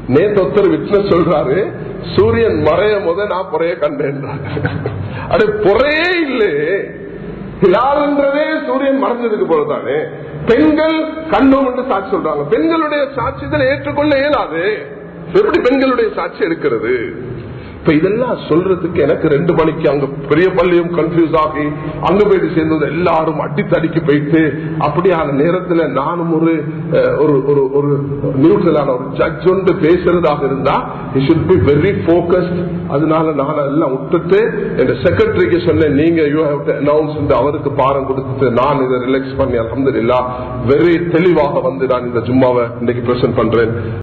நேத்து ஒருத்தர் விட்னஸ் சொல்றாரு சூரியன் மறைய முத நான் பொறைய கண்டேன் அது பொறையே இல்லையே ஹிலால்ன்றதே சூரியன் மறைஞ்சதுக்கு போலதானே பெண்கள் கண்டோம் என்று சாட்சி சொல்றாங்க பெண்களுடைய சாட்சிகளை ஏற்றுக்கொள்ள இயலாது எப்படி பெண்களுடைய சாட்சி இருக்கிறது இப்ப இதெல்லாம் சொல்றதுக்கு எனக்கு ரெண்டு மணிக்கு அங்க பெரிய பள்ளியும் கன்ஃபியூஸ் ஆகி அங்க போயிட்டு சேர்ந்தது எல்லாரும் அடித்தடிக்கு போயிட்டு அப்படியான நேரத்துல நானும் ஒரு அஹ், ஒரு ஒரு ஒரு நியூட்ரலான ஒரு ஜட்ஜ் ஒன்று பேசுறதாக இருந்தா it should be very focused அதனால நான் எல்லாம் விட்டுட்டு என் செக்ரட்டரிக்கு சொன்னேன் நீங்க யூ ஹேவ் டு அனௌன்ஸ் அவருக்கு பாரம் கொடுத்துட்டு நான் இதை ரிலாக்ஸ் பண்ணி அலமதுல்லா வெரி தெளிவாக வந்து நான் இந்த ஜும்மாவை இன்னைக்கு பிரசன்ட் பண்றேன்